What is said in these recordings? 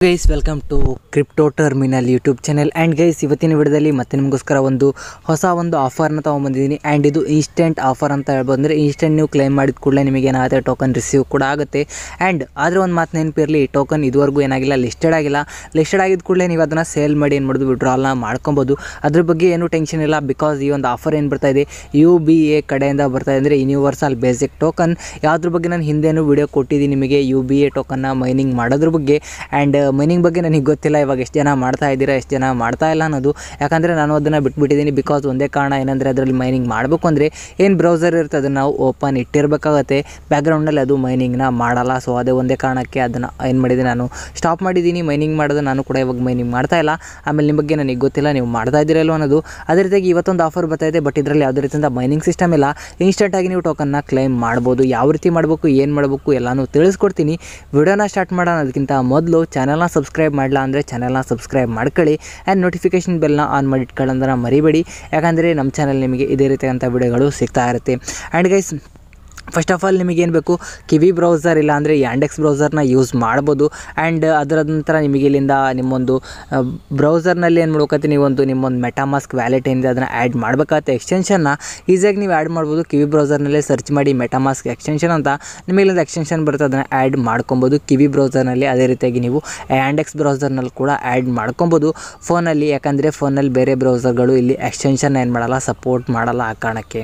guys welcome to crypto terminal YouTube channel and guys ಇವತ್ತಿನ ವಿಡಿಯೋದಲ್ಲಿ ಮತ್ತೆ ನಿಮಗೋಸ್ಕರ ಒಂದು ಹೊಸ ಒಂದು ಆಫರ್ನ ತೊಗೊಂಬಂದಿದ್ದೀನಿ ಆ್ಯಂಡ್ ಇದು ಇನ್ಸ್ಟೆಂಟ್ ಆಫರ್ ಅಂತ ಹೇಳ್ಬೋದು ಅಂದರೆ ಇನ್ಸ್ಟೆಂಟ್ ನೀವು ಕ್ಲೈಮ್ ಮಾಡಿದ ಕೂಡಲೇ ನಿಮಗೆ ಏನಾಗುತ್ತೆ ಟೋಕನ್ ರಿಸೀವ್ ಕೂಡ ಆಗುತ್ತೆ ಆ್ಯಂಡ್ ಆದರೆ ಒಂದು ಮಾತು ನೆನಪಿರಲಿ ಈ ಟೋಕನ್ ಇದುವರೆಗೂ ಏನಾಗಿಲ್ಲ ಲಿಸ್ಟೆಡ್ ಆಗಿಲ್ಲ ಲಿಸ್ಟೆಡ್ ಆಗಿದ ಕೂಡಲೇ ನೀವು ಅದನ್ನು ಸೇಲ್ ಮಾಡಿ ಏನು ಮಾಡೋದು ವಿಡ್ರಾಲ್ನ ಮಾಡ್ಕೊಬೋದು ಅದ್ರ ಬಗ್ಗೆ ಏನೂ ಟೆನ್ಷನ್ ಇಲ್ಲ ಬಿಕಾಸ್ ಈ ಒಂದು ಆಫರ್ ಏನು ಬರ್ತಾ ಇದೆ ಯು ಬಿ ಎ ಕಡೆಯಿಂದ ಬರ್ತಾ ಇದೆ ಅಂದರೆ ಯೂನಿವರ್ಸಲ್ ಬೇಸಿಕ್ ಟೋಕನ್ ಯಾವುದ್ರ ಬಗ್ಗೆ ನಾನು ಹಿಂದೆನೂ ವಿಡಿಯೋ ಕೊಟ್ಟಿದ್ದೀನಿ ನಿಮಗೆ ಯು ಬಿ ಎ ಟೋಕನ್ನ ಮೈನಿಂಗ್ ಮಾಡೋದ್ರ ಬಗ್ಗೆ ಆ್ಯಂಡ್ ಮೈನಿಂಗ್ ಬಗ್ಗೆ ನನಗೆ ಗೊತ್ತಿಲ್ಲ ಇವಾಗ ಎಷ್ಟು ಜನ ಮಾಡ್ತಾ ಇದ್ದೀರಾ ಎಷ್ಟು ಜನ ಮಾಡ್ತಾ ಇಲ್ಲ ಅನ್ನೋದು ಯಾಕಂದರೆ ನಾನು ಅದನ್ನು ಬಿಟ್ಬಿಟ್ಟಿದ್ದೀನಿ ಬಿಕಾಸ್ ಒಂದೇ ಕಾರಣ ಏನಂದರೆ ಅದರಲ್ಲಿ ಮೈನಿಂಗ್ ಮಾಡಬೇಕು ಅಂದರೆ ಏನು ಬ್ರೌಸರ್ ಇರುತ್ತೆ ಅದನ್ನು ನಾವು ಓಪನ್ ಇಟ್ಟಿರಬೇಕಾಗತ್ತೆ ಬ್ಯಾಕ್ಗ್ರೌಂಡಲ್ಲಿ ಅದು ಮೈನಿಂಗ್ನ ಮಾಡಲ್ಲ ಸೊ ಅದೇ ಒಂದೇ ಕಾರಣಕ್ಕೆ ಅದನ್ನು ಏನು ಮಾಡಿದ್ದೀನಿ ನಾನು ಸ್ಟಾಪ್ ಮಾಡಿದ್ದೀನಿ ಮೈನಿಂಗ್ ಮಾಡೋದು ನಾನು ಕೂಡ ಇವಾಗ ಮೈನಿಂಗ್ ಮಾಡ್ತಾ ಇಲ್ಲ ಆಮೇಲೆ ನಿಮ್ಮ ಬಗ್ಗೆ ನನಗೆ ಗೊತ್ತಿಲ್ಲ ನೀವು ಮಾಡ್ತಾ ಇದ್ದೀರಲ್ಲೋ ಅನ್ನೋದು ಅದೇ ರೀತಿಯಾಗಿ ಇವತ್ತೊಂದು ಆಫರ್ ಬರ್ತಾ ಇದೆ ಬಟ್ ಇದರಲ್ಲಿ ಯಾವುದೇ ರೀತಿಯಿಂದ ಮೈನಿಂಗ್ ಸಿಸ್ಟಮ್ ಇಲ್ಲ ಇನ್ಸ್ಟೆಂಟಾಗಿ ನೀವು ಟೋಕನ್ನ ಕ್ಲೈಮ್ ಮಾಡ್ಬೋದು ಯಾವ ರೀತಿ ಮಾಡಬೇಕು ಏನು ಮಾಡಬೇಕು ಎಲ್ಲನೂ ತಿಳಿಸ್ಕೊಡ್ತೀನಿ ವಿಡಿಯೋನ ಸ್ಟಾರ್ಟ್ ಮಾಡೋಣ ಅದಕ್ಕಿಂತ ಮೊದಲು ಚಾನಲ್ನ ಸಬ್ಸ್ಕ್ರೈಬ್ ಮಾಡಲ್ಲ ಅಂದರೆ ಚಾನಲ್ನ ಸಬ್ಸ್ಕ್ರೈಬ್ ಮಾಡ್ಕೊಳ್ಳಿ ಆ್ಯಂಡ್ ನೋಟಿಫಿಕೇಷನ್ ಬೆಲ್ನ ಆನ್ ಮಾಡಿ ಇಟ್ಕೊಳ್ಳೋದನ್ನ ಮರಿಬೇಡಿ ಯಾಕಂದರೆ ನಮ್ಮ ಚಾನಲ್ ನಿಮಗೆ ಇದೇ ರೀತಿಯಾದಂಥ ವಿಡಿಯೋಗಳು ಸಿಗ್ತಾ ಇರುತ್ತೆ and guys first of all ನಿಮಗೇನು ಬೇಕು ಕಿವಿ ಬ್ರೌಸರ್ ಇಲ್ಲ ಅಂದರೆ ಯಾಂಡೆಕ್ಸ್ ಬ್ರೌಸರ್ನ ಯೂಸ್ ಮಾಡ್ಬೋದು ಆ್ಯಂಡ್ ಅದರ ನಂತರ ನಿಮಗೆ ಇಲ್ಲಿಂದ ನಿಮ್ಮೊಂದು ಬ್ರೌಸರ್ನಲ್ಲಿ ಏನು ಮಾಡ್ಬೇಕಂತ ನೀವೊಂದು ನಿಮ್ಮೊಂದು ಮೆಟಾಮಾಸ್ಕ್ ವ್ಯಾಲೆಟ್ ಏನಿದೆ ಅದನ್ನು ಆ್ಯಡ್ ಮಾಡಬೇಕಾಗತ್ತೆ ಎಕ್ಸ್ಟೆನ್ಷನ್ನ ಈಸಿಯಾಗಿ ನೀವು ಆ್ಯಡ್ ಮಾಡ್ಬೋದು ಕಿವಿ ಬ್ರೌಸರ್ನಲ್ಲೇ ಸರ್ಚ್ ಮಾಡಿ ಮೆಟಾಮಾಸ್ಕ್ ಎಕ್ಸ್ಟೆನ್ಷನ್ ಅಂತ ನಿಮಗೆ ಇಲ್ಲಿಂದ ಎಕ್ಸ್ಟೆನ್ಷನ್ ಬರುತ್ತೆ ಅದನ್ನು ಆ್ಯಡ್ ಮಾಡ್ಕೊಬೋದು ಕಿವಿ ಬ್ರೌಸರ್ನಲ್ಲಿ ಅದೇ ರೀತಿಯಾಗಿ ನೀವು ಯಾಂಡೆಕ್ಸ್ ಬ್ರೌಸರ್ನಲ್ಲಿ ಕೂಡ ಆ್ಯಡ್ ಮಾಡ್ಕೊಬೋದು ಫೋನಲ್ಲಿ ಯಾಕಂದರೆ ಫೋನಲ್ಲಿ ಬೇರೆ ಬ್ರೌಸರ್ಗಳು ಇಲ್ಲಿ ಎಕ್ಸ್ಟೆನ್ಷನ್ ಏನು ಮಾಡಲ್ಲ ಸಪೋರ್ಟ್ ಮಾಡಲ್ಲ ಆ ಕಾರಣಕ್ಕೆ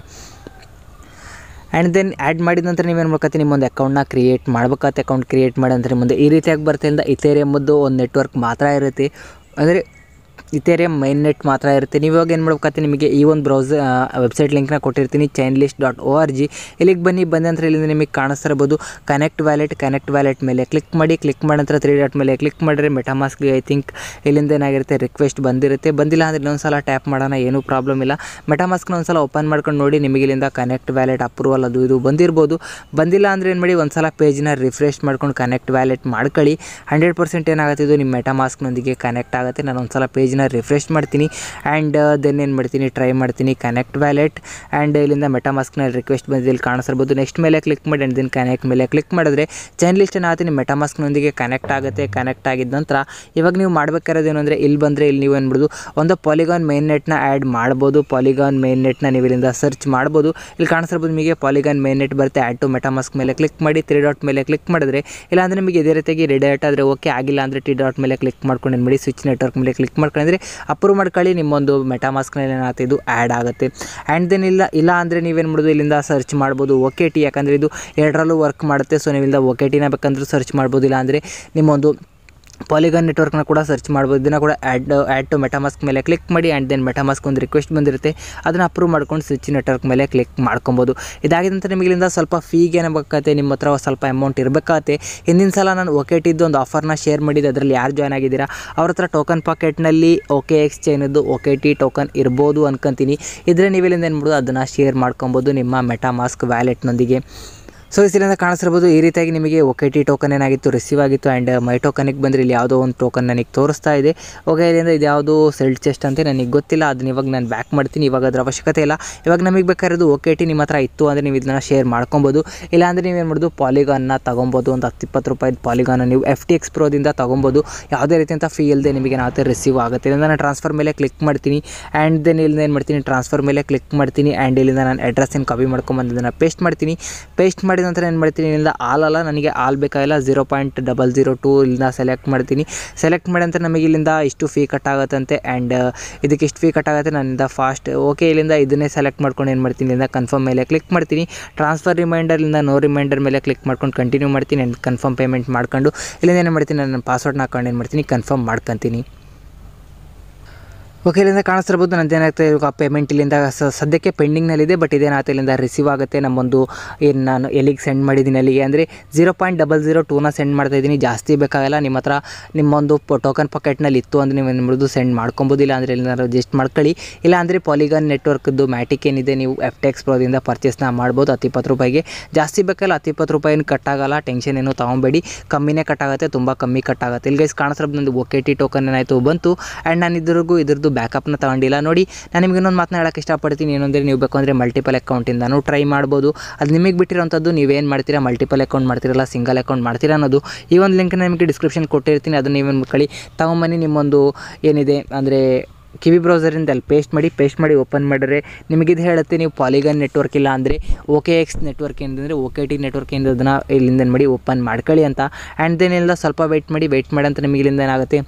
ಆ್ಯಂಡ್ ದೆನ್ ಆ್ಯಡ್ ಮಾಡಿದ ನಂತರ ನೀವೇನು ಮಾಡ್ಕೊತೀವಿ ನಿಮ್ಮೊಂದು ಅಕೌಂಟ್ನ ಕ್ರಿಯೇಟ್ ಮಾಡ್ಬೇಕಾಗತ್ತೆ ಅಕೌಂಟ್ ಕ್ರಿಯೇಟ್ ಮಾಡಿ ನಂತರ ಮುಂದೆ ಈ ರೀತಿಯಾಗಿ ಬರ್ತಿಂದ ಇಥೇರಿಯಮ್ಮದ್ದು ಒಂದು ನೆಟ್ವರ್ಕ್ ಮಾತ್ರ ಇರುತ್ತೆ ಅಂದರೆ ಇಥೇರಿಯಮ್ ಮೈನ್ ನೆಟ್ ಮಾತ್ರ ಇರುತ್ತೆ ನೀವು ಇವಾಗ ಏನು ಮಾಡ್ಬೇಕಾಗತ್ತೆ ನಿಮಗೆ ಈ ಒಂದು ಬ್ರೌಸರ್ ವೆಬ್ಸೈಟ್ ಲಿಂಕ್ನ ಕೊಟ್ಟಿರ್ತೀನಿ chain list dot O R G ಇಲ್ಲಿಗೆ ಬನ್ನಿ ಬಂದ ನಂತರ ಇಲ್ಲಿಂದ ನಿಮಗೆ ಕಾಣಿಸ್ತಾ ಇರ್ಬೋದು ಕನೆಕ್ಟ್ ವ್ಯಾಲೆಟ್ ಕನೆಕ್ಟ್ ವ್ಯಾಲೆಟ್ ಮೇಲೆ ಕ್ಲಿಕ್ ಮಾಡಿ ಕ್ಲಿಕ್ ಮಾಡಿದ ನಂತರ ತ್ರೀ ಡಾಟ್ ಮೇಲೆ ಕ್ಲಿಕ್ ಮಾಡಿದ್ರೆ ಮೆಟಾಮಾಸ್ಕ್ಗೆ ಐ ಥಿಂಕ್ ಇಲ್ಲಿಂದ ಏನಾಗಿರುತ್ತೆ ರಿಕ್ವೆಸ್ಟ್ ಬಂದಿರುತ್ತೆ ಬಂದಿಲ್ಲ ಅಂದರೆ ಇನ್ನೊಂದು ಸಲ ಟ್ಯಾಪ್ ಮಾಡೋಣ ಏನೂ ಪ್ರಾಬ್ಲಮ್ ಇಲ್ಲ ಮೆಟಾಮಾಸ್ಕ್ನ ಒಂದು ಸಲ ಓಪನ್ ಮಾಡ್ಕೊಂಡು ನೋಡಿ ನಿಮಗೆ ಇಲ್ಲಿಂದ ಕನೆಕ್ಟ್ ವ್ಯಾಲೆಟ್ ಅಪ್ರೂವಲ್ ಅದು ಇದು ಬಂದಿರ್ಬೋದು ಬಂದಿಲ್ಲ ಅಂದರೆ ಏನು ಮಾಡಿ ಒಂದು ಸಲ ಪೇಜ್ನ ರಿಫ್ರೆಶ್ ಮಾಡ್ಕೊಂಡು ಕನೆಕ್ಟ್ ವ್ಯಾಲೆಟ್ ಮಾಡ್ಕೊಳ್ಳಿ ಹಂಡ್ರೆಡ್ ಪರ್ಸೆಂಟ್ ಏನಾಗುತ್ತೆ ಇದು ನಿಮ್ಮ ಮೆಟಾಮಾಸ್ಕ್ನೊಂದಿಗೆ ಕನೆಕ್ಟ್ ಆಗುತ್ತೆ ನಾನು ಒಂದು ಸಲ ಪೇಜ್ನ ರಿಫ್ರೆಶ್ ಮಾಡ್ತೀನಿ ಆ್ಯಂಡ್ ದೆನ್ ಏನು ಮಾಡ್ತೀನಿ ಟ್ರೈ ಮಾಡ್ತೀನಿ ಕನೆಕ್ಟ್ ವ್ಯಾಲೆಟ್ ಆ್ಯಂಡ್ ಇಲ್ಲಿಂದ ಮೆಟಾಮಾಸ್ಕ್ನ ರಿಕ್ವೆಸ್ಟ್ ಬಂದಿದ್ದು ಇಲ್ಲಿ ಕಾಣಿಸಿರ್ಬೋದು ನೆಕ್ಸ್ಟ್ ಮೇಲೆ ಕ್ಲಿಕ್ ಮಾಡಿ ಆ್ಯಂಡ್ ದೆನ್ ಕನೆಕ್ಟ್ ಮೇಲೆ ಕ್ಲಿಕ್ ಮಾಡಿದ್ರೆ ಚೈನ್ ಲಿಸ್ಟ್ ಏನಾಗುತ್ತೆ ನಿಮ್ಮ ಮೆಟಾಮಾಸ್ಕ್ನೊಂದಿಗೆ ಕನೆಕ್ಟ್ ಆಗುತ್ತೆ ಕನೆಕ್ಟ್ ಆಗಿದ ನಂತರ ಇವಾಗ ನೀವು ಮಾಡಬೇಕಾಗಿರೋದು ಏನು ಅಂದರೆ ಇಲ್ಲಿ ಬಂದರೆ ಇಲ್ಲಿ ನೀವು ಏನ್ಬಿಡೋದು ಒಂದು ಪಾಲಿಗಾನ್ ಮೈನ್ ನೆಟ್ನ ಆ್ಯಡ್ ಮಾಡ್ಬೋದು ಪಾಲಿಗಾನ್ ಮೈನ್ ನೆಟ್ನ ನೀವು ಇಲ್ಲಿಂದ ಸರ್ಚ್ ಮಾಡ್ಬೋದು ಇಲ್ಲಿ ಕಾಣಿಸಿರ್ಬೋದು ನಿಮಗೆ ಪಾಲಿಗಾನ್ ಮೈನ್ ನೆಟ್ ಬರುತ್ತೆ ಆ್ಯಡ್ ಟು ಮೆಟಾಮಾಸ್ಕ್ ಮೇಲೆ ಕ್ಲಿಕ್ ಮಾಡಿ ತ್ರೀ ಡಾಟ್ ಮೇಲೆ ಕ್ಲಿಕ್ ಮಾಡಿದ್ರೆ ಇಲ್ಲಾಂದರೆ ನಿಮಗೆ ಇದೇ ರೀತಿಯಾಗಿ ರೆಡೇಟ್ ಆದರೆ ಓಕೆ ಆಗಿಲ್ಲ ಅಂದರೆ ಟಿ ಡಾಟ್ ಮೇಲೆ ಕ್ಲಿಕ್ ಮಾಡ್ಕೊಂಡು ಏನು ಮಾಡಿ ಸ್ವಿಚ್ ನೆಟ್ವರ್ಕ್ ಮೇಲೆ ಕ್ಲಿಕ್ ಮಾಡ್ಕೊಂಡ್ರೆ ಅಪ್ರೂವ್ ಮಾಡ್ಕೊಳ್ಳಿ ನಿಮ್ಮೊಂದು ಮೆಟಾಮಾಸ್ಕ್ನಲ್ಲಿ ಏನಾಗುತ್ತೆ ಇದು ಆ್ಯಡ್ ಆಗುತ್ತೆ ಆ್ಯಂಡ್ ದೆನ್ ಇಲ್ಲ ಇಲ್ಲ ಅಂದರೆ ನೀವೇನು ಮಾಡೋದು ಇಲ್ಲಿಂದ ಸರ್ಚ್ ಮಾಡ್ಬೋದು ಓಕೆ ಟಿ ಯಾಕಂದರೆ ಇದು ಎರಡರಲ್ಲೂ ವರ್ಕ್ ಮಾಡುತ್ತೆ ಸೊ ನೀವು ಇಲ್ಲಿಂದ ಓಕೆ ಟಿನ ಬೇಕಂದ್ರೂ ಸರ್ಚ್ ಮಾಡ್ಬೋದು ಇಲ್ಲ ಅಂದರೆ ನಿಮ್ಮೊಂದು ಪಾಲಿಗಾನ್ ನೆಟ್ವರ್ಕ್ನ ಕೂಡ ಸರ್ಚ್ ಮಾಡ್ಬೋದು ಇದನ್ನು ಕೂಡ ಆ್ಯಡ್ ಆ್ಯಡ್ ಟು ಮೆಟಾಮಾಸ್ಕ್ ಮೇಲೆ ಕ್ಲಿಕ್ ಮಾಡಿ ಆ್ಯಂಡ್ ದೆನ್ ಮೆಟಾಮಾಸ್ಕ್ ಒಂದು ರಿಕ್ವೆಸ್ಟ್ ಬಂದಿರುತ್ತೆ ಅದನ್ನು ಅಪ್ರೂವ್ ಮಾಡ್ಕೊಂಡು ಸ್ವಿಚ್ ನೆಟ್ವರ್ಕ್ ಮೇಲೆ ಕ್ಲಿಕ್ ಮಾಡ್ಕೊಬೋದು ಇದಾಗಿದ ನಂತರ ನಿಮಗೆ ಇಲ್ಲಿಂದ ಸ್ವಲ್ಪ ಫೀಗೆ ಏನಾಗತ್ತೆ ನಿಮ್ಮ ಹತ್ರ ಸ್ವಲ್ಪ ಅಮೌಂಟ್ ಇರಬೇಕಾಗತ್ತೆ ಹಿಂದಿನ ಸಲ ನಾನು ಒಕೆಟಿದ್ದು ಒಂದು ಆಫರ್ನ ಶೇರ್ ಮಾಡಿದ್ದೆ ಅದರಲ್ಲಿ ಯಾರು ಜಾಯ್ನ್ ಆಗಿದ್ದೀರಾ ಅವ್ರ ಹತ್ರ ಟೋಕನ್ ಪಾಕೆಟ್ನಲ್ಲಿ ಓಕೆ ಎಕ್ಸ್ಚೇನದ್ದು ಓಕೆ ಟಿ ಟೋಕನ್ ಇರ್ಬೋದು ಅನ್ಕೊಂತೀನಿ ಇದ್ರೆ ನೀವು ಇಲ್ಲಿಂದ ಏನು ಮಾಡ್ಬೋದು ಅದನ್ನು ಶೇರ್ ಮಾಡ್ಕೊಬೋದು ನಿಮ್ಮ ಮೆಟಾಮಾಸ್ಕ್ ವ್ಯಾಲೆಟ್ನೊಂದಿಗೆ ಸೊ ಇಲ್ಲಿಂದ ಕಾಣಿಸಿರ್ಬೋದು ಈ ರೀತಿಯಾಗಿ ನಿಮಗೆ ಒಕೆ ಟಿ ಟೋಕನ್ ಏನಾಗಿತ್ತು ರಿಸೀವ್ ಆಗಿತ್ತು ಆ್ಯಂಡ್ ಮೈ ಟೋಕನಿಗೆ ಬಂದರೆ ಇಲ್ಲಿ ಯಾವುದೋ ಒಂದು ಟೋಕನ್ ನನಗೆ ತೋರಿಸ್ತಾ ಇದೆ ಓಕೆ ಇಲ್ಲಿಂದ ಇದು ಯಾವುದು ಸೆಲ್ಟ್ ಚೆಸ್ಟ್ ಅಂತ ನನಗೆ ಗೊತ್ತಿಲ್ಲ ಅದನ್ನ ಇವಾಗ ನಾನು ಬ್ಯಾಕ್ ಮಾಡ್ತೀನಿ ಇವಾಗ ಅದರ ಅವಶ್ಯಕತೆ ಇಲ್ಲ ಇವಾಗ ನಮಗೆ ಬೇಕಾಗಿರೋದು ಓಕೆ ಟಿ ನಿಮ್ಮ ಹತ್ರ ಇತ್ತು ಅಂದರೆ ನೀವು ಇದನ್ನು ಶೇರ್ ಮಾಡ್ಕೊಬೋದು ಇಲ್ಲಾಂದರೆ ನೀವೇನು ಮಾಡೋದು ಪಾಲಿಗಾನ್ನ ತೊಗೊಬೋದು ಒಂದು ಹತ್ತು ಇಪ್ಪತ್ತು ರೂಪಾಯಿ ಪಾಲಿಗಾನ ನೀವು ಎಫ್ ಟಿ ಎಕ್ಸ್ ಪ್ರೋದಿಂದ ತೊಗೊಬೋದು ಯಾವುದೇ ರೀತಿಯಂಥ ಫೀ ಇಲ್ಲದೆ ನಿಮಗೆ ಏನಾಗುತ್ತೆ ರಿಸೀವ್ ಆಗುತ್ತೆ ಇಲ್ಲಿಂದ ನಾನು ಟ್ರಾನ್ಸ್ಫರ್ ಮೇಲೆ ಕ್ಲಿಕ್ ಮಾಡ್ತೀನಿ ಆ್ಯಂಡ್ ದೆನ್ ಇಲ್ಲಿಂದ ಏನು ಮಾಡ್ತೀನಿ ಟ್ರಾನ್ಸ್ಫರ್ ಮೇಲೆ ಕ್ಲಿಕ್ ಮಾಡ್ತೀನಿ ಆ್ಯಂಡ್ ಇಲ್ಲಿಂದ ನಾನು ಅಡ್ರೆಸ್ಸನ್ನು ಕಾಪಿ ಮಾಡ್ಕೊಂಬಂದು ಇದನ್ನು ಪೇಸ್ಟ್ ಮಾಡ್ತೀನಿ ಪೇಸ್ಟ್ ಮಾಡಿದ ನಂತರ ಏನು ಮಾಡ್ತೀನಿ ಇಲ್ಲಿಂದ ಆಲ್ ಅಲ್ಲ ನನಗೆ ಆಲ್ ಬೇಕಾಗಿಲ್ಲ zero point double zero two ಇಲ್ಲಿಂದ ಸೆಲೆಕ್ಟ್ ಮಾಡ್ತೀನಿ ಸೆಲೆಕ್ಟ್ ಮಾಡಿ ನಂತರ ನಮಗೆ ಇಲ್ಲಿಂದ ಇಷ್ಟು ಫೀ ಕಟ್ ಆಗುತ್ತಂತೆ ಆ್ಯಂಡ್ ಇದಕ್ಕೆ ಇಷ್ಟು ಫೀ ಕಟ್ ಆಗುತ್ತೆ ನನ್ನಿಂದ ಫಾಸ್ಟ್ ಓಕೆ ಇಲ್ಲಿಂದ ಇದನ್ನೇ ಸೆಲೆಕ್ಟ್ ಮಾಡ್ಕೊಂಡು ಏನು ಮಾಡ್ತೀನಿ ಇಲ್ಲಿಂದ ಕನ್ಫರ್ಮ್ ಮೇಲೆ ಕ್ಲಿಕ್ ಮಾಡ್ತೀನಿ ಟ್ರಾನ್ಸ್ಫರ್ ರಿಮೈಂಡರ್ಲಿಂದ ನೋ ರಿಮೈಂಡರ್ ಮೇಲೆ ಕ್ಲಿಕ್ ಮಾಡ್ಕೊಂಡು ಕಂಟಿನ್ಯೂ ಮಾಡ್ತೀನಿ ಆ್ಯಂಡ್ ಕನ್ಫರ್ಮ್ ಪೇಮೆಂಟ್ ಮಾಡ್ಕೊಂಡು ಇಲ್ಲಿಂದ ಏನು ಮಾಡ್ತೀನಿ ನನ್ನ ಪಾಸ್ವರ್ಡ್ನ ಹಾಕೊಂಡು ಏನು ಮಾಡ್ತೀನಿ ಕನ್ಫರ್ಮ್ ಮಾಡ್ಕೊತೀನಿ ಓಕೆ ಇಲ್ಲಿಂದ ಕಾಣಿಸ್ತಿರ್ಬೋದು ನಂದು ಏನಾಗ್ತದೆ ಇವಾಗ ಪೇಮೆಂಟ್ ಇಲ್ಲಿಂದ ಸ ಸದ್ಯಕ್ಕೆ ಪೆಂಡಿಂಗ್ನಲ್ಲಿದೆ ಬಟ್ ಇದೇನಾಗುತ್ತೆ ಇಲ್ಲಿಂದ ರಿಸೀವ್ ಆಗುತ್ತೆ ನಮ್ಮೊಂದು ಏನು ನಾನು ಎಲ್ಲಿಗೆ ಸೆಂಡ್ ಮಾಡಿದ್ದೀನಿ ಅಲ್ಲಿಗೆ ಅಂದರೆ ಜೀರೋ ಪಾಯಿಂಟ್ ಡಬಲ್ ಜೀರೋ ಟೂನ ಸೆಂಡ್ ಮಾಡ್ತಾ ಇದ್ದೀನಿ ಜಾಸ್ತಿ ಬೇಕಾಗಲ್ಲ ನಿಮ್ಮ ಹತ್ರ ನಿಮ್ಮೊಂದು ಟೋಕನ್ ಪಾಕೆಟ್ನಲ್ಲಿ ಇತ್ತು ಅಂದರೆ ನೀವು ಏನು ಮಾಡೋದು ಸೆಂಡ್ ಮಾಡ್ಕೊಬೋದಿಲ್ಲ ಅಂದರೆ ಇಲ್ಲಿಂದ ರಿಜಿಸ್ಟ್ ಮಾಡ್ಕೊಳ್ಳಿ ಇಲ್ಲ ಅಂದರೆ ಪಾಲಿಗಾನ್ ನೆಟ್ವರ್ಕ್ದು ಮ್ಯಾಟಿಕ್ ಏನಿದೆ ನೀವು ಎಫ್ ಟೆಕ್ಸ್ ಪ್ರೋದಿಂದ ಪರ್ಚೇಸ್ನ ಮಾಡ್ಬೋದು ಹತ್ತು ಇಪ್ಪತ್ತು ರೂಪಾಯಿಗೆ ಜಾಸ್ತಿ ಬೇಕಲ್ಲ ಹತ್ತು ಇಪ್ಪತ್ತು ರೂಪಾಯಿನ ಕಟ್ ಆಗಲ್ಲ ಟೆನ್ಷನ್ ಏನೂ ತೊಗೊಬೇಡಿ ಕಮ್ಮಿನೇ ಕಟ್ ಆಗುತ್ತೆ ತುಂಬ ಕಮ್ಮಿ ಕಟ್ ಆಗುತ್ತೆ ಇಲ್ಲಿ ಗೈಸ್ ಕಾಣಿಸ್ರದ್ದು ನಂದು ಒಕೆ ಟಿ ಟೋಕನ್ ಏನಾಯಿತು ಬಂತು ಆ್ಯಂಡ್ ನಾನು ಇದ್ರಿಗೂ ಇದ್ರದ್ದು ಬ್ಯಾಕಪ್ನ ತಗೊಂಡಿಲ್ಲ ನೋಡಿ ನಾನು ನಿಮಗೆ ಇನ್ನೊಂದು ಮಾತನ್ನ ಹೇಳಕ್ಕೆ ಇಷ್ಟಪಡ್ತೀನಿ ಏನಂದರೆ ನೀವು ಬೇಕು ಅಂದರೆ ಮಲ್ಟಿಪಲ್ ಅಕೌಂಟಿಂದನೂ ಟ್ರೈ ಮಾಡ್ಬೋದು ಅದು ನಿಮಗೆ ಬಿಟ್ಟಿರೋಂಥದ್ದು ನೀವೇನು ಮಾಡ್ತೀರಾ ಮಲ್ಟಿಪಲ್ ಅಕೌಂಟ್ ಮಾಡ್ತಿರಲ್ಲ ಸಿಂಗಲ್ ಅಕೌಂಟ್ ಮಾಡ್ತೀರಾ ಅನ್ನೋದು ಈ ಒಂದು ಲಿಂಕ್ನ ನಿಮಗೆ ಡಿಸ್ಕ್ರಿಪ್ಷನ್ ಕೊಟ್ಟಿರ್ತೀನಿ ಅದನ್ನು ನೀವೇನು ಮಾಡ್ಕೊಳ್ಳಿ ತಗೊಂಬನ್ನಿ ನಿಮ್ಮೊಂದು ಏನಿದೆ ಅಂದರೆ ಕಿವಿ ಬ್ರೌಸರಿಂದ ಅಲ್ಲಿ ಪೇಸ್ಟ್ ಮಾಡಿ ಪೇಸ್ಟ್ ಮಾಡಿ ಓಪನ್ ಮಾಡಿದ್ರೆ ನಿಮಗಿದು ಹೇಳುತ್ತೆ ನೀವು ಪಾಲಿಗನ್ ನೆಟ್ವರ್ಕ್ ಇಲ್ಲ ಅಂದರೆ ಓಕೆ ಎಕ್ಸ್ ನೆಟ್ವರ್ಕ್ ಏನಂದರೆ ಓಕೆ ಟಿ ನೆಟ್ವರ್ಕ್ ಇಂದ ಅದನ್ನು ಇಲ್ಲಿಂದ ಏನ್ ಮಾಡಿ ಓಪನ್ ಮಾಡ್ಕೊಳ್ಳಿ ಅಂತ ಆ್ಯಂಡ್ ದೆನ್ ಎಲ್ಲ ಸ್ವಲ್ಪ ವೆಯ್ಟ್ ಮಾಡಿ ವೆಯ್ಟ್ ಮಾಡಿ ಅಂತ ನಿಮಗೆ ಇಲ್ಲಿಂದ ಏನಾಗುತ್ತೆ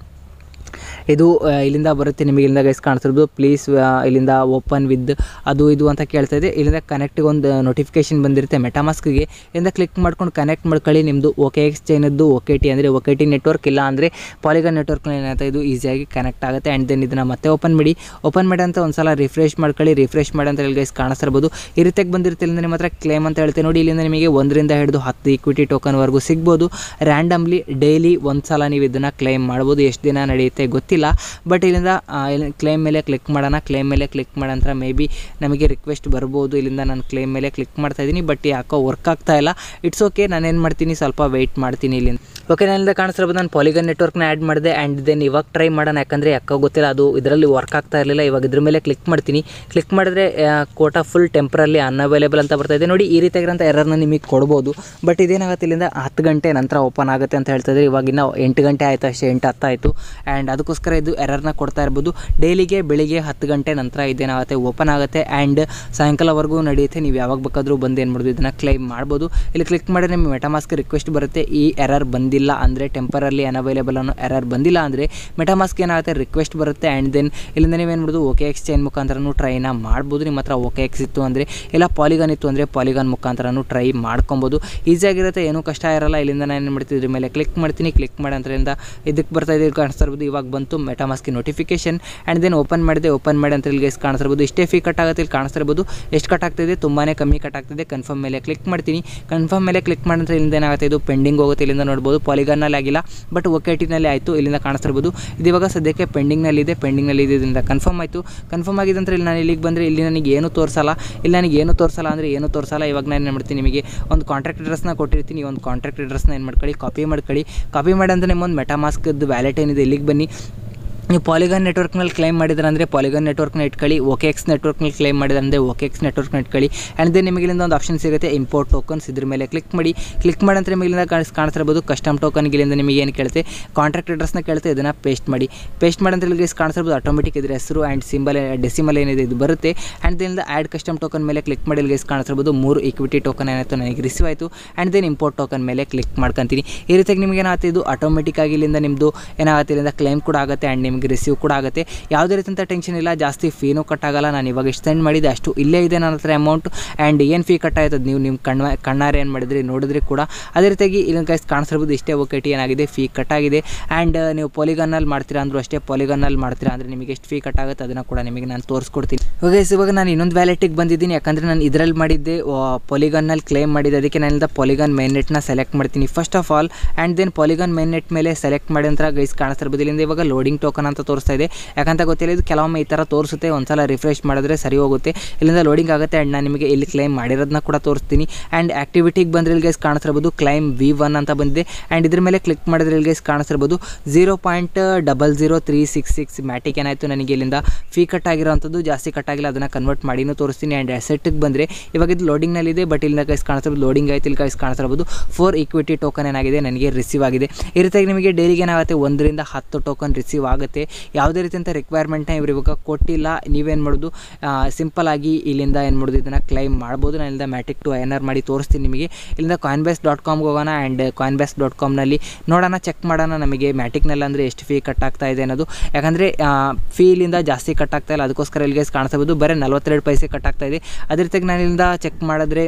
ಇದು ಆ, ಇಲ್ಲಿಂದ ಬರುತ್ತೆ ನಿಮಗೆ ಇಲ್ಲಿಂದ ಗೈಸ್ ಕಾಣಿಸ್ತಿರ್ಬೋದು ಪ್ಲೀಸ್ ಇಲ್ಲಿಂದ ಓಪನ್ ವಿತ್ ಅದು ಇದು ಅಂತ ಕೇಳ್ತಾ ಇದೆ ಇಲ್ಲಿಂದ ಕನೆಕ್ಟಿಗೆ ಒಂದು ನೋಟಿಫಿಕೇಶನ್ ಬಂದಿರುತ್ತೆ ಮೆಟಾಮಾಸ್ಕ್ಗೆ ಇಲ್ಲಿಂದ ಕ್ಲಿಕ್ ಮಾಡ್ಕೊಂಡು ಕನೆಕ್ಟ್ ಮಾಡ್ಕೊಳ್ಳಿ ನಿಮ್ಮದು ಓಕೆ ಎಕ್ಸ್ ಚೈನದ್ದು ಓಕೆ ಟಿ ಅಂದರೆ ಓಕೆ ಟಿ ನೆಟ್ವರ್ಕ್ ಇಲ್ಲ ಅಂದರೆ ಪಾಲಿಗನ್ ನೆಟ್ವರ್ಕ್ನ ಏನಾಗುತ್ತೆ ಇದು ಈಸಿಯಾಗಿ ಕನೆಕ್ಟ್ ಆಗುತ್ತೆ ಆ್ಯಂಡ್ ದೆನ್ ಇದನ್ನು ಮತ್ತೆ ಓಪನ್ ಮಾಡಿ ಓಪನ್ ಮಾಡಿ ಅಂತ ಒಂದು ಸಲ ರಿಫ್ರೆಶ್ ಮಾಡ್ಕೊಳ್ಳಿ ರಿಫ್ರೆಶ್ ಮಾಡಿ ಅಂತ ಇಲ್ಲಿ ಗೈಸ್ ಕಾಣಿಸ್ತಿರ್ಬೋದು ಈ ರೀತಿಯಾಗಿ ಬಂದಿರುತ್ತೆ ಇಲ್ಲಿಂದ ನಿಮ್ಮ ಹತ್ರ ಕ್ಲೇಮ್ ಅಂತ ಹೇಳ್ತೆ ನೋಡಿ ಇಲ್ಲಿಂದ ನಿಮಗೆ ಒಂದರಿಂದ ಹಿಡಿದು ಹತ್ತು ಈಕ್ವಿಟಿ ಟೋಕನ್ವರೆಗೂ ಸಿಗ್ಬೋದು ರ್ಯಾಂಡಮ್ಲಿ ಡೈಲಿ ಒಂದು ಸಲ ನೀವು ಇದನ್ನು ಕ್ಲೈಮ್ ಮಾಡ್ಬೋದು ಎಷ್ಟು ದಿನ ನಡೆಯುತ್ತೆ ಗೊತ್ತಿಲ್ಲ ಬಟ್ ಇಲ್ಲಿಂದ ಕ್ಲೇಮ್ ಮೇಲೆ ಕ್ಲಿಕ್ ಮಾಡೋಣ ಕ್ಲೇಮ್ ಮೇಲೆ ಕ್ಲಿಕ್ ಮಾಡಂತ್ರ ಮೇ ಬಿ ನಮಗೆ ರಿಕ್ವೆಸ್ಟ್ ಬರ್ಬೋದು ಇಲ್ಲಿಂದ ನಾನು ಕ್ಲೇಮ್ ಮೇಲೆ ಕ್ಲಿಕ್ ಮಾಡ್ತಾ ಇದ್ದೀನಿ ಬಟ್ ಯಾಕೋ ವರ್ಕ್ ಆಗ್ತಾ ಇಲ್ಲ ಇಟ್ಸ್ ಓಕೆ ನಾನು ಏನು ಮಾಡ್ತೀನಿ ಸ್ವಲ್ಪ ವೆಯ್ಟ್ ಮಾಡ್ತೀನಿ ಇಲ್ಲಿಂದ ಓಕೆ ನಾನಿಂದ ಕಾಣಿಸ್ತಿರ್ಬೋದು ನಾನು ಪಾಲಿಗನ್ ನೆಟ್ವರ್ಕ್ನ ಆ್ಯಡ್ ಮಾಡಿದೆ ಆ್ಯಂಡ್ ದೆನ್ ಇವಾಗ ಟ್ರೈ ಮಾಡೋಣ ಯಾಕಂದರೆ ಯಾಕೋ ಗೊತ್ತಿಲ್ಲ ಅದು ಇದರಲ್ಲಿ ವರ್ಕ್ ಆಗ್ತಾ ಇರಲಿಲ್ಲ ಇವಾಗ ಇದ್ರ ಮೇಲೆ ಕ್ಲಿಕ್ ಮಾಡ್ತೀನಿ ಕ್ಲಿಕ್ ಮಾಡಿದ್ರೆ ಕೋಟಾ ಫುಲ್ ಟೆಂಪ್ರಲ್ಲಿ ಅನ್ಅವೈಲೇಬಲ್ ಅಂತ ಬರ್ತಾ ಇದೆ ನೋಡಿ ಈ ರೀತಿಯಾಗಿರೋಂಥ ಎರರ್ನ ನಿಮಗೆ ಕೊಡ್ಬೋದು ಬಟ್ ಇದೇನಾಗುತ್ತೆ ಇಲ್ಲಿಂದ ಹತ್ತು ಗಂಟೆ ನಂತರ ಓಪನ್ ಆಗುತ್ತೆ ಅಂತ ಹೇಳ್ತಾ ಇದ್ದಾರೆ ಇವಾಗಿನ ಎಂಟು ಗಂಟೆ ಆಯಿತು ಅಷ್ಟೇ ಎಂಟು ಹತ್ತು ಆಯಿತು ಆ್ಯಂಡ್ ಅದಕ್ಕೋಸ್ಕರ ಇದು ಎರರ್ನ ಕೊಡ್ತಾ ಇರ್ಬೋದು ಡೈಲಿಗೆ ಬೆಳಿಗ್ಗೆ ಹತ್ತು ಗಂಟೆ ನಂತರ ಇದೇನಾಗುತ್ತೆ ಓಪನ್ ಆಗುತ್ತೆ ಆ್ಯಂಡ್ ಸಾಯಂಕಾಲವರೆಗೂ ನಡೆಯುತ್ತೆ ನೀವು ಯಾವಾಗ ಬೇಕಾದರೂ ಬಂದು ಏನು ಮಾಡ್ಬೋದು ಇದನ್ನು ಕ್ಲೈಮ್ ಮಾಡ್ಬೋದು ಇಲ್ಲಿ ಕ್ಲಿಕ್ ಮಾಡಿದ್ರೆ ನಿಮ್ಮ ಮೆಟಾಮಾಸ್ಕ್ ರಿಕ್ವೆಸ್ಟ್ ಬರುತ್ತೆ ಈ ಎರರ್ ಬಂದಿಲ್ಲ ಅಂದರೆ ಟೆಂಪರಲ್ಲಿ ಅನ್ಅವೈಲೇಬಲ್ ಅನ್ನೋ ಎರರ್ ಬಂದಿಲ್ಲ ಅಂದರೆ ಮೆಟಾಮಾಸ್ಕ್ ಏನಾಗುತ್ತೆ ರಿಕ್ವೆಸ್ಟ್ ಬರುತ್ತೆ ಆ್ಯಂಡ್ ದೆನ್ ಇಲ್ಲಿಂದ ನೀವೇನು ಮಾಡ್ಬೋದು ಓಕೆ ಎಕ್ಸ್ಚೇಂಜ್ ಮುಖಾಂತರನೂ ಟ್ರೈನ ಮಾಡ್ಬೋದು ನಿಮ್ಮ ಹತ್ರ ಓಕೆ ಎಕ್ಸ್ ಇತ್ತು ಅಂದರೆ ಇಲ್ಲ ಪಾಲಿಗಾನ್ ಇತ್ತು ಅಂದರೆ ಪಾಲಿಗಾನ್ ಮುಖಾಂತರನೂ ಟ್ರೈ ಮಾಡ್ಕೊಬೋದು ಈಸಿಯಾಗಿರುತ್ತೆ ಏನೂ ಕಷ್ಟ ಇರಲ್ಲ ಇಲ್ಲಿಂದ ನಾನು ಏನು ಮಾಡ್ತೀನಿ ಇದ್ರ ಮೇಲೆ ಕ್ಲಿಕ್ ಮಾಡ್ತೀನಿ ಕ್ಲಿಕ್ ಮಾಡೋದ್ರಿಂದ ಇದಕ್ಕೆ ಬರ್ತಾ ಇದೆ ಕಾಣಿಸ್ತಾ ಇರ್ಬೋದು ಇವಾಗ ಬಂತು ಮೆಟಾಮಾಸ್ಕಿ ನೋಟಿಫಿಕೇಶನ್ ಆ್ಯಂಡ್ ದೆನ್ ಓಪನ್ ಮಾಡಿದೆ ಓಪನ್ ಮಾಡಿ ಅಂತ ಇಲ್ಲಿ ಕಾಣಿಸ್ತಾ ಇರ್ಬೋದು ಇಷ್ಟೇ ಫೀ ಕಟ್ ಆಗುತ್ತೆ ಇಲ್ಲಿ ಕಾಣಿಸ್ತಾ ಇರ್ಬೋದು ಎಷ್ಟು ಕಟ್ ಆಗ್ತಿದೆ ತುಂಬಾ ಕಮ್ಮಿ ಕಟ್ ಆಗ್ತಿದೆ ಕನ್ಫರ್ಮ್ ಮೇಲೆ ಕ್ಲಿಕ್ ಮಾಡ್ತೀನಿ ಕನ್ಫರ್ಮ್ ಮೇಲೆ ಕ್ಲಿಕ್ ಮಾಡಿದ್ರೆ ಇಲ್ಲಿಂದ ಏನಾಗುತ್ತೆ ಇದು ಪೆಂಡಿಂಗ್ ಹೋಗುತ್ತೆ ಇಲ್ಲಿಂದ ನೋಡ್ಬೋದು ಪಾಲಿಗಾನಲ್ಲಿ ಆಗಿಲ್ಲ ಬಟ್ ಓಕೆ ಟಿನಲ್ಲಿ ಆಯಿತು ಇಲ್ಲಿಂದ ಕಾಣಿಸ್ತಾ ಇರ್ಬೋದು ಇದು ಇವಾಗ ಸದ್ಯಕ್ಕೆ ಪೆಂಡಿಂಗ್ನಲ್ಲಿದೆ ಪೆಂಡಿಂಗ್ನಲ್ಲಿ ಇದೆ ಇದರಿಂದ ಕನ್ಫರ್ಮ್ ಆಯಿತು ಕನ್ಫರ್ಮ್ ಆಗಿದೆ ಅಂದರೆ ಇಲ್ಲಿ ನಾನು ಇಲ್ಲಿಗೆ ಬಂದರೆ ಇಲ್ಲಿ ನನಗೆ ಏನು ತೋರಿಸಲ್ಲ ಇಲ್ಲಿ ನನಗೆ ಏನು ತೋರಿಸಲ್ಲ ಅಂದರೆ ಏನು ತೋರಿಸಲ್ಲ ಇವಾಗ ನಾನು ಏನು ಮಾಡ್ತೀನಿ ನಿಮಗೆ ಒಂದು ಕಾಂಟ್ರಾಕ್ಟ್ ಅಡ್ರೆಸ್ನ ಕೊಟ್ಟಿರ್ತೀನಿ ಒಂದು ಕಾಂಟ್ರಾಕ್ಟ್ ಅಡ್ರೆಸ್ನ ಏನು ಮಾಡ್ಕೊಳ್ಳಿ ಕಾಪಿ ಮಾಡ್ಕೊಳ್ಳಿ ಕಾಪಿ ಮಾಡಿ ಅಂತ ನಿಮ್ಮೊಂದು ಮೆಟಾಮಾಸ್ಕ್ದು ವ್ಯಾಲೆಟ್ ಏನಿದೆ ಇಲ್ಲಿಗೆ ಬನ್ನಿ ನೀವು ಪಾಲಿಗಾನ್ ನೆಟ್ವರ್ಕ್ನಲ್ಲಿ ಕ್ಲೈಮ್ ಮಾಡಿದ್ರೆ ಅಂದರೆ ಪಾಲಿಗಾನ್ ನೆಟ್ವರ್ಕ್ನ ಇಟ್ಕೊಳ್ಳಿ ಓಕೆ ಎಕ್ಸ್ ನೆಟ್ವರ್ಕ್ನಲ್ಲಿ ಕ್ಲೈಮ್ ಮಾಡಿದ್ರೆ ಅಂದರೆ ಓಕೆ ಎಕ್ಸ್ ನೆಟ್ವರ್ಕ್ನ ಇಟ್ಕೊಳ್ಳಿ ಆ್ಯಂಡ್ ದೆನ್ ನಿಮಗೆ ಇಲ್ಲಿಂದ ಒಂದು ಆಪ್ಷನ್ ಸಿಗುತ್ತೆ ಇಂಪೋರ್ಟ್ ಟೋಕನ್ಸ್ ಇದ್ರ ಮೇಲೆ ಕ್ಲಿಕ್ ಮಾಡಿ ಕ್ಲಿಕ್ ಮಾಡಿ ಅಂತ ನಿಮಗೆ ಇಲ್ಲಿಂದ ಕಾಣಿಸ್ ಕಾಣಿಸ್ತಿರ್ಬೋದು ಕಸ್ಟಮ್ ಟೋಕನ್ಗೆ ಇಲ್ಲಿಂದ ನಿಮಗೆ ಏನು ಕೇಳುತ್ತೆ ಕಾಂಟ್ರಾಕ್ಟ್ ಅಡ್ರೆಸ್ನ ಕೇಳುತ್ತೆ ಇದನ್ನು ಪೇಸ್ಟ್ ಮಾಡಿ ಪೇಸ್ಟ್ ಮಾಡಿ ಅಂತ ಇಲ್ಲಿ ಕಾಣಿಸ್ತಿರ್ಬೋದು ಆಟೋಮೆಟಿಕ್ ಇದ್ರ ಹೆಸರು ಆ್ಯಂಡ್ ಸಿಂಬಲ್ ಡೆಸಿಮಲ್ ಏನಿದೆ ಇದು ಬರುತ್ತೆ and then add custom token ಮೇಲೆ ಕ್ಲಿಕ್ ಮಾಡಿ ಇಲ್ಲಿ ಕಾಣಿಸ್ತಿರ್ಬೋದು ಮೂರು ಈಕ್ವಿಟಿ ಟೋಕನ್ ಏನಾಯಿತು ನನಗೆ ರಿಸೀವ್ ಆಯಿತು ಆ್ಯಂಡ್ ದೆನ್ ಇಂಪೋರ್ಟ್ ಟೋಕನ್ ಮೇಲೆ ಕ್ಲಿಕ್ ಮಾಡ್ಕೊತೀನಿ ಈ ರೀತಿಯಾಗಿ ನಿಮಗೆ ಏನಾಗುತ್ತೆ ಇದು ಆಟೋಮೆಟಿಕ್ ಆಗಿ ಇಲ್ಲಿಂದ ನಿಮ್ಮದು ಏನಾಗುತ್ತೆ ಇಲ್ಲಿಂದ ಕ್ಲೈಮ್ ಕೂಡ ಆಗುತ್ತೆ ಆ್ಯಂಡ್ ನಿಮಗೆ ರಿಸೀವ್ ಕೂಡ ಆಗುತ್ತೆ ಯಾವುದೇ ರೀತಿಯಂಥ ಟೆನ್ಷನ್ ಇಲ್ಲ ಜಾಸ್ತಿ ಫೀನೂ ಕಟ್ ಆಗಲ್ಲ ನಾನು ಇವಾಗ ಎಷ್ಟು ಸೆಂಡ್ ಮಾಡಿದೆ ಅಷ್ಟು ಇಲ್ಲೇ ಇದೆ ನನ್ನ ಹತ್ರ ಅಮೌಂಟ್ ಆ್ಯಂಡ್ ಏನು ಫೀ ಕಟ್ ಆಯ್ತದ ನೀವು ನಿಮ್ಮ ಕಣ್ಣ ಕಣ್ಣಾರೆ ಏನು ಮಾಡಿದ್ರಿ ನೋಡಿದ್ರಿ ಕೂಡ ಅದೇ ರೀತಿಯಾಗಿ ಇಲ್ಲಿ ಕೈ ಕಾಣಿಸಿರ್ಬೋದು ಇಷ್ಟೇ ಓಕೆ ಟಿ ಏನಾಗಿದೆ ಫೀ ಕಟ್ ಆಗಿದೆ ಆ್ಯಂಡ್ ನೀವು ಪಾಲಿಗನ್ನಲ್ಲಿ ಮಾಡ್ತೀರಾ ಅಂದರೂ ಅಷ್ಟೇ ಪಾಲಿಗನ್ನಲ್ಲಿ ಮಾಡ್ತೀರಾ ಅಂದರೆ ನಿಮಗೆ ಎಷ್ಟು ಫೀ ಕಟ್ ಆಗುತ್ತೆ ಅದನ್ನು ಕೂಡ ನಿಮಗೆ ನಾನು ತೋರಿಸ್ಕೊಡ್ತೀನಿ ಇವಾಗ ಇವಾಗ ನಾನು ಇನ್ನೊಂದು ವ್ಯಾಲೆಟಿಗೆ ಬಂದಿದ್ದೀನಿ ಯಾಕಂದರೆ ನಾನು ಇದರಲ್ಲಿ ಮಾಡಿದ್ದೆ ಪಾಲಿಗನ್ನಲ್ಲಿ ಕ್ಲೇಮ್ ಮಾಡಿದ್ದೆ ಅದಕ್ಕೆ ನಾನಿಂದ ಪಾಲಿಗನ್ ಮೈನ್ ನೆಟ್ನ ಸೆಲೆಕ್ಟ್ ಮಾಡ್ತೀನಿ first of all and then Polygon main net ಮೇಲೆ ಸೆಲೆಕ್ಟ್ ಮಾಡಿ ನಂತರ ಗೈಸ್ ಕಾಣಿಸ್ತಿರ್ಬೋದು ಇಲ್ಲಿಂದ ಇವಾಗ ಲೋಡಿಂಗ್ ಟೋಕನ್ ಅಂತ ತೋರಿಸ್ತಾ ಇದೆ ಯಾಕಂತ ಗೊತ್ತಿಲ್ಲ ಇದು ಕೆಲವೊಮ್ಮೆ ಈ ಥರ ತೋರಿಸುತ್ತೆ ಒಂದ್ಸಲ ರಿಫ್ರೆಶ್ ಮಾಡಿದ್ರೆ ಸರಿ ಹೋಗುತ್ತೆ ಇಲ್ಲಿಂದ ಲೋಡಿಂಗ್ ಆಗುತ್ತೆ ಆ್ಯಂಡ್ ನಾನು ನಿಮಗೆ ಇಲ್ಲಿ ಕ್ಲೈಮ್ ಮಾಡಿರೋದನ್ನ ಕೂಡ ತೋರಿಸ್ತೀನಿ ಆ್ಯಂಡ್ ಆ್ಯಕ್ಟಿವಿಟಿಗೆ ಬಂದರೆ ಇಲ್ಲಿ ಗೈಸ್ ಕಾಣಿಸ್ತಿರ್ಬೋದು ಕ್ಲೈಮ್ ವಿ ಒನ್ ಅಂತ ಬಂದಿದೆ ಆ್ಯಂಡ್ ಇದ್ರ ಮೇಲೆ ಕ್ಲಿಕ್ ಮಾಡಿದ್ರೆ ಇಲ್ಲಿ ಗೈಸ್ ಕಾಣಿಸ್ತಿರ್ಬೋದು zero point double zero three six six Matic ಏನಾಯಿತು ನನಗೆ ಇಲ್ಲಿಂದ ಫೀ ಕಟ್ ಆಗಿರೋಂಥದ್ದು ಜಾಸ್ತಿ ಕಟ್ ಆಗಿಲ್ಲ ಅದನ್ನು ಕನ್ವರ್ಟ್ ಮಾಡಿನೂ ತೋರಿಸ್ತೀನಿ ಆ್ಯಂಡ್ ಅಸೆಟ್ಟಿಗೆ ಬಂದರೆ ಇವಾಗ ಇದು ಲೋಡಿಂಗ್ನಲ್ಲಿದೆ ಬಟ್ ಇಲ್ಲಿಂದ ಗೈಸ್ ಕಾಣಿಸ್ತಿರ್ಬೋದು ಲೋಡಿಂಗ್ ಆಯ್ತು ಇಲ್ಲಿ ಗೈಸ್ ಕಾಣಿಸ್ತಿರ್ಬೋದು ಫೋರ್ ಈಕ್ವಿಟಿ ಟೋಕನ್ ಏನಾಗಿದೆ ನನಗೆ ರಿಸೀವ್ ಆಗಿದೆ ಈ ರೀತಿಯಾಗಿ ನಿಮಗೆ ಡೈಲಿಗೆ ಏನಾಗುತ್ತೆ ಒಂದರಿಂದ ಹತ್ತು ಟೋಕನ್ ರಿಸೀವ್ ಆಗುತ್ತೆ ಯಾವುದೇ ರೀತಿಯಂಥ ರಿಕ್ವೈರ್ಮೆಂಟ್ನ ಇವರು ಇವಾಗ ಕೊಟ್ಟಿಲ್ಲ ನೀವೇನು ಮಾಡೋದು ಸಿಂಪಲ್ ಆಗಿ ಇಲ್ಲಿಂದ ಏನು ಮಾಡೋದು ಇದನ್ನು ಕ್ಲೈಮ್ ಮಾಡ್ಬೋದು ನಾನು ಇಲ್ಲಿಂದ ಮ್ಯಾಟಿಕ್ ಟು ಐ ಆರ್ ಮಾಡಿ ತೋರಿಸ್ತೀನಿ ನಿಮಗೆ ಇಲ್ಲಿಂದ ಕಾಯಿನ್ಬೇಸ್ ಡಾಟ್ ಕಾಮ್ಗೆ ಹೋಗೋಣ ಆ್ಯಂಡ್ ಕಾಯಿನ್ಬೇಸ್ ಡಾಟ್ ಕಾಮ್ನಲ್ಲಿ ನೋಡೋಣ ಚೆಕ್ ಮಾಡೋಣ ನಮಗೆ ಮ್ಯಾಟಿಕ್ನಲ್ಲಿ ಅಂದರೆ ಎಷ್ಟು ಫೀ ಕಟ್ ಆಗ್ತಾ ಇದೆ ಅನ್ನೋದು ಯಾಕಂದರೆ ಫೀ ಇಲ್ಲಿಂದ ಜಾಸ್ತಿ ಕಟ್ ಆಗ್ತಾ ಇಲ್ಲ ಅದಕ್ಕೋಸ್ಕರ ಇಲ್ಲಿಗೆ ಕಾಣಿಸ್ಬೋದು ಬರೀ ನಲ್ವತ್ತೆರಡು ಪೈಸೆ ಕಟ್ ಆಗ್ತಾ ಇದೆ ಅದೇ ರೀತಿಯಾಗಿ ನಾನು ಇಲ್ಲಿಂದ ಚೆಕ್ ಮಾಡಿದ್ರೆ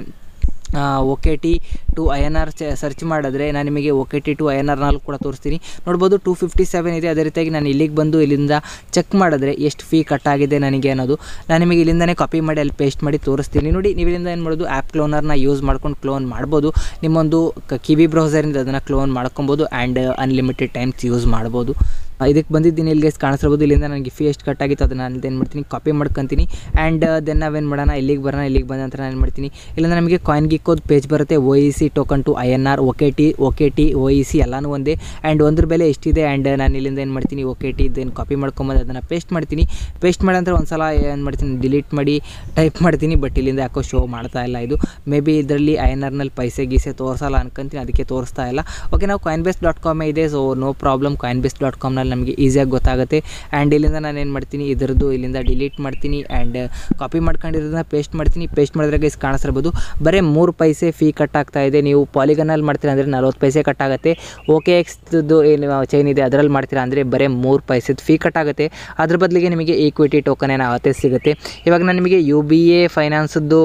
O K T to I N R search ಮಾಡಿದ್ರೆ ನಾನು ನಿಮಗೆ O K T to I N ಆರ್ನಲ್ಲಿ ಕೂಡ ತೋರಿಸ್ತೀನಿ ನೋಡ್ಬೋದು ಟು ಫಿಫ್ಟಿ ಸೆವೆನ್ ಇದೆ ಅದೇ ರೀತಿಯಾಗಿ ನಾನು ಇಲ್ಲಿಗೆ ಬಂದು ಇಲ್ಲಿಂದ ಚೆಕ್ ಮಾಡಿದ್ರೆ ಎಷ್ಟು ಫೀ ಕಟ್ ಆಗಿದೆ ನನಗೆ ಅನ್ನೋದು ನಾನು ನಿಮಗೆ ಇಲ್ಲಿಂದನೇ ಕಾಪಿ ಮಾಡಿ ಅಲ್ಲಿ ಪೇಸ್ಟ್ ಮಾಡಿ ತೋರಿಸ್ತೀನಿ ನೋಡಿ ನೀವು ಇಲ್ಲಿಂದ ಏನು ಮಾಡೋದು ಆ್ಯಪ್ ಕ್ಲೋನರ್ನ ಯೂಸ್ ಮಾಡ್ಕೊಂಡು ಕ್ಲೋನ್ ಮಾಡ್ಬೋದು ನಿಮ್ಮೊಂದು ಕಿವಿ ಬ್ರೌಸರಿಂದ ಅದನ್ನು ಕ್ಲೋನ್ ಮಾಡ್ಕೊಬೋದು ಆ್ಯಂಡ್ ಅನ್ಲಿಮಿಟೆಡ್ ಟೈಮ್ಸ್ ಯೂಸ್ ಮಾಡ್ಬೋದು ಇದಕ್ಕೆ ಬಂದಿದ್ದೀನಿ ಇಲ್ಲಿ ಗೈಸ್ ಕಾಣಿಸ್ಬೋದು ಇಲ್ಲಿಂದ ನನಗೆ ಫೀ ಎಷ್ಟು ಕಟ್ ಆಗಿತ್ತು ಅದನ್ನು ನಾನು ಏನು ಮಾಡ್ತೀನಿ ಕಾಪಿ ಮಾಡ್ಕೊತೀನಿ ಆ್ಯಂಡ್ ದೆನ್ ನಾವೇನು ಮಾಡೋಣ ಇಲ್ಲಿಗೆ ಬರೋಣ ಇಲ್ಲಿಗೆ ಬಂದ ನಂತರ ನಾನು ಏನು ಮಾಡ್ತೀನಿ ಇಲ್ಲಿಂದ ನಮಗೆ ಕಾಯಿನ್ ಗಿಕ್ಕೋದು ಪೇಜ್ ಬರುತ್ತೆ O E C token to I N R O K T O K T O E C ಎಲ್ಲನೂ ಒಂದೇ ಆ್ಯಂಡ್ ಒಂದ್ರ ಬೆಲೆ ಎಷ್ಟಿದೆ ಆ್ಯಂಡ್ ನಾನು ಇಲ್ಲಿಂದ ಏನು ಮಾಡ್ತೀನಿ ಒಕೆ ಟಿ ಇದನ್ನು ಕಾಪಿ ಮಾಡ್ಕೊಂಬಂದು ಅದನ್ನು ಪೇಸ್ಟ್ ಮಾಡ್ತೀನಿ ಪೇಸ್ಟ್ ಮಾಡಿ ನಂತರ ಒಂದು ಸಲ ಏನು ಮಾಡ್ತೀನಿ ಡಿಲೀಟ್ ಮಾಡಿ ಟೈಪ್ ಮಾಡ್ತೀನಿ ಬಟ್ ಇಲ್ಲಿಂದ ಯಾಕೋ ಶೋ ಮಾಡ್ತಾ ಇಲ್ಲ ಇದು ಮೇ ಬಿ ಇದರಲ್ಲಿ ಐ ಎನ್ ಆರ್ನಲ್ಲಿ ಪೈಸೆ ಗೀಸೆ ತೋರಿಸಲ್ಲ ಅನ್ಕೊಂತೀನಿ ಅದಕ್ಕೆ ತೋರಿಸ್ತಾ ಇಲ್ಲ ಓಕೆ ನಾವು ಕಾಯಿನ್ ಬೇಸ್ ಡಾಟ್ ಕಾಮೇ ಇದೆ so no problem Coinbase dot ಕಾಮ್ನಲ್ಲಿ ನಮಗೆ ಈಸಿಯಾಗಿ ಗೊತ್ತಾಗುತ್ತೆ ಆ್ಯಂಡ್ ಇಲ್ಲಿಂದ ನಾನು ಏನು ಮಾಡ್ತೀನಿ ಇದರದ್ದು ಇಲ್ಲಿಂದ ಡಿಲೀಟ್ ಮಾಡ್ತೀನಿ ಆ್ಯಂಡ್ ಕಾಪಿ ಮಾಡ್ಕೊಂಡಿರೋದನ್ನ ಪೇಸ್ಟ್ ಮಾಡ್ತೀನಿ ಪೇಸ್ಟ್ ಮಾಡಿದ್ರೆ ಗೈಸ್ ಕಾಣಿಸ್ತಿರ್ಬೋದು ಬರೀ ಮೂರು ಪೈಸೆ ಫೀ ಕಟ್ ಆಗ್ತಾ ಇದೆ ನೀವು ಪಾಲಿಗನಲ್ಲಿ ಮಾಡ್ತೀರಾ ಅಂದರೆ ನಲ್ವತ್ತು ಪೈಸೆ ಕಟ್ ಆಗುತ್ತೆ ಓಕೆ ಎಕ್ಸ್ದು ಏನು ಚೈನ್ ಇದೆ ಅದರಲ್ಲಿ ಮಾಡ್ತೀರಾ ಅಂದರೆ ಬರೀ ಮೂರು ಪೈಸೆದು ಫೀ ಕಟ್ ಆಗುತ್ತೆ ಅದ್ರ ಬದಲಿಗೆ ನಿಮಗೆ ಈಕ್ವಿಟಿ ಟೋಕನ್ ಏನಾಗುತ್ತೆ ಸಿಗುತ್ತೆ ಇವಾಗ ನಾನು ನಿಮಗೆ ಯು ಬಿ ಎ ಫೈನಾನ್ಸದ್ದು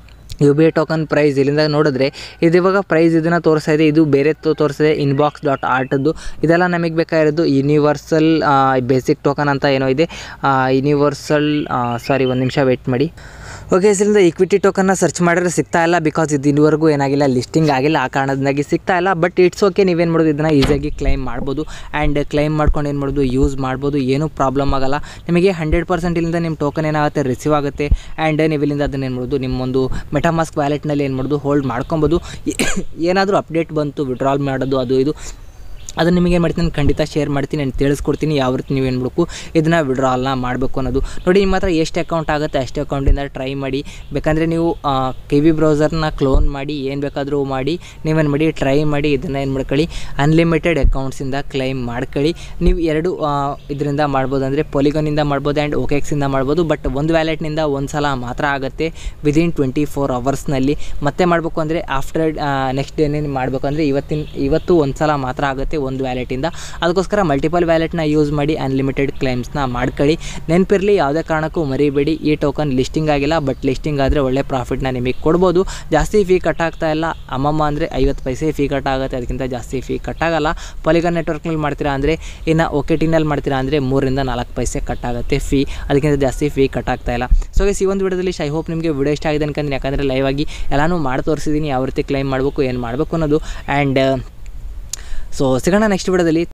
U B I token price ಇಲ್ಲಿಂದ ನೋಡಿದ್ರೆ ಇದು ಇವಾಗ ಪ್ರೈಸ್ ಇದನ್ನು ತೋರಿಸ್ತಾ ಇದೆ ಇದು ಬೇರೆ ತೋರಿಸಿದೆ ಇನ್ಬಾಕ್ಸ್ ಡಾಟ್ ಆರ್ಟದ್ದು ಇದೆಲ್ಲ ನಮಗೆ ಬೇಕಾಗಿರೋದು ಯೂನಿವರ್ಸಲ್ ಬೇಸಿಕ್ ಟೋಕನ್ ಅಂತ ಏನೋ ಇದೆ ಯೂನಿವರ್ಸಲ್ ಸಾರಿ ಒಂದು ನಿಮಿಷ ವೆಯ್ಟ್ ಮಾಡಿ ಓಕೆ ಇದರಿಂದ ಈಕ್ವಿಟಿ ಟೋಕನ್ನ ಸರ್ಚ್ ಮಾಡಿದ್ರೆ ಸಿಗ್ತಾ ಇಲ್ಲ ಬಿಕಾಸ್ ಇದು ಇನ್ನುವರೆಗೂ ಏನಾಗಿಲ್ಲ ಲಿಸ್ಟಿಂಗ್ ಆಗಿಲ್ಲ ಆ ಕಾರಣದಿಂದಾಗಿ ಸಿಗ್ತಾ ಇಲ್ಲ ಬಟ್ ಇಟ್ಸ್ ಓಕೆ ನೀವೇನು ಮಾಡೋದು ಇದನ್ನು ಈಸಿಯಾಗಿ ಕ್ಲೈಮ್ ಮಾಡ್ಬೋದು ಆ್ಯಂಡ್ ಕ್ಲೈಮ್ ಮಾಡ್ಕೊಂಡು ಏನು ಮಾಡ್ಬೋದು ಯೂಸ್ ಮಾಡ್ಬೋದು ಏನೂ ಪ್ರಾಬ್ಲಮ್ ಆಗಲ್ಲ ನಿಮಗೆ ಹಂಡ್ರೆಡ್ ಪರ್ಸೆಂಟ್ ಇಲ್ಲಿಂದ ನಿಮ್ಮ ಟೋಕನ್ ಏನಾಗುತ್ತೆ ರಿಸೀವ್ ಆಗುತ್ತೆ ಆ್ಯಂಡ್ ನೀವು ಇಲ್ಲಿಂದ ಅದನ್ನ ಏನು ಮಾಡೋದು ನಿಮ್ಮೊಂದು ಮೆಟಾಮಾಸ್ಕ್ ವ್ಯಾಲೆಟ್ನಲ್ಲಿ ಏನು ಮಾಡೋದು ಹೋಲ್ಡ್ ಮಾಡ್ಕೊಬೋದು ಏನಾದರೂ ಅಪ್ಡೇಟ್ ಬಂತು ವಿಡ್ರಾಲ್ ಮಾಡೋದು ಅದು ಇದು ಅದನ್ನು ನಿಮಗೆ ಏನು ಮಾಡ್ತೀನಿ ನಾನು ಖಂಡಿತ ಶೇರ್ ಮಾಡ್ತೀನಿ ನಾನು ತಿಳಿಸ್ಕೊಡ್ತೀನಿ ಯಾವ ರೀತಿ ನೀವು ಏನು ಮಾಡಬೇಕು ಇದನ್ನು ವಿಡ್ರಾಲ್ನ ಮಾಡಬೇಕು ಅನ್ನೋದು ನೋಡಿ ನಿಮ್ಮ ಹತ್ರ ಎಷ್ಟು ಅಕೌಂಟ್ ಆಗುತ್ತೆ ಅಷ್ಟು ಅಕೌಂಟಿಂದ ಟ್ರೈ ಮಾಡಿ ಬೇಕಂದರೆ ನೀವು ಕೆ ವಿ ಬ್ರೌಸರ್ನ ಕ್ಲೋನ್ ಮಾಡಿ ಏನು ಬೇಕಾದರೂ ಮಾಡಿ ನೀವೇನು ಮಾಡಿ ಟ್ರೈ ಮಾಡಿ ಇದನ್ನು ಏನು ಮಾಡ್ಕೊಳ್ಳಿ ಅನ್ಲಿಮಿಟೆಡ್ ಅಕೌಂಟ್ಸಿಂದ ಕ್ಲೈಮ್ ಮಾಡ್ಕೊಳ್ಳಿ ನೀವು ಎರಡು ಇದರಿಂದ ಮಾಡ್ಬೋದು ಅಂದರೆ ಪೊಲಿಗನಿಂದ ಮಾಡ್ಬೋದು ಆ್ಯಂಡ್ ಓಕೆಕ್ಸಿಂದ ಮಾಡ್ಬೋದು ಬಟ್ ಒಂದು ವ್ಯಾಲೆಟ್ನಿಂದ ಒಂದು ಸಲ ಮಾತ್ರ ಆಗುತ್ತೆ ವಿದಿನ್ ಟ್ವೆಂಟಿ ಫೋರ್ ಅವರ್ಸ್ನಲ್ಲಿ ಮತ್ತೆ ಮಾಡಬೇಕು ಅಂದರೆ ಆಫ್ಟರ್ ನೆಕ್ಸ್ಟ್ ಡೇನೇ ಮಾಡಬೇಕು ಅಂದರೆ ಇವತ್ತಿನ ಇವತ್ತು ಒಂದು ಸಲ ಮಾತ್ರ ಆಗುತ್ತೆ ಒಂದು ವ್ಯಾಲೆಟಿಂದ ಅದಕ್ಕೋಸ್ಕರ ಮಲ್ಟಿಪಲ್ ವ್ಯಾಲೆಟ್ನ ಯೂಸ್ ಮಾಡಿ ಅನ್ಲಿಮಿಟೆಡ್ ಕ್ಲೈಮ್ಸ್ನ ಮಾಡ್ಕೊಳ್ಳಿ ನೆನಪಿರಲಿ ಯಾವುದೇ ಕಾರಣಕ್ಕೂ ಮರಿಬೇಡಿ ಈ ಟೋಕನ್ ಲಿಸ್ಟಿಂಗ್ ಆಗಿಲ್ಲ ಬಟ್ ಲಿಸ್ಟಿಂಗ್ ಆದರೆ ಒಳ್ಳೆ ಪ್ರಾಫಿಟ್ನ ನಿಮಗೆ ಕೊಡ್ಬೋದು ಜಾಸ್ತಿ ಫೀ ಕಟ್ ಆಗ್ತಾ ಇಲ್ಲ ಅಮ್ಮಮ್ಮ ಅಂದರೆ ಐವತ್ತು ಪೈಸೆ ಫೀ ಕಟ್ ಆಗುತ್ತೆ ಅದಕ್ಕಿಂತ ಜಾಸ್ತಿ ಫೀ ಕಟ್ ಆಗಲ್ಲ ಪಾಲಿಗಾನ್ ನೆಟ್ವರ್ಕ್ನಲ್ಲಿ ಮಾಡ್ತೀರಾ ಅಂದರೆ ಇನ್ನು ಓಕೆ ಟಿನಲ್ಲಿ ಮಾಡ್ತೀರಾ ಅಂದರೆ ಮೂರರಿಂದ ನಾಲ್ಕು ಪೈಸೆ ಕಟ್ ಆಗುತ್ತೆ ಫೀ ಅದಕ್ಕಿಂತ ಜಾಸ್ತಿ ಫೀ ಕಟ್ ಆಗ್ತಾ ಇಲ್ಲ ಸೊ ಈ ಒಂದು ವಿಡಿಯೋದಲ್ಲಿ ಐ ಹೋಪ್ ನಿಮಗೆ ವಿಡಿಯೋ ಇಷ್ಟ ಆಗಿದೆ ಅನ್ಕೊಂತೀನಿ ಯಾಕಂದರೆ ಲೈವ್ ಆಗಿ ಎಲ್ಲನೂ ಮಾಡಿ ತೋರಿಸಿದ್ದೀನಿ ಯಾವ ರೀತಿ ಕ್ಲೈಮ್ ಮಾಡಬೇಕು ಏನು ಮಾಡಬೇಕು ಅನ್ನೋದು ಆ್ಯಂಡ್ ಸೊ ಸಿಗೋಣ ನೆಕ್ಸ್ಟ್ ವಿಡಿಯೋದಲ್ಲಿ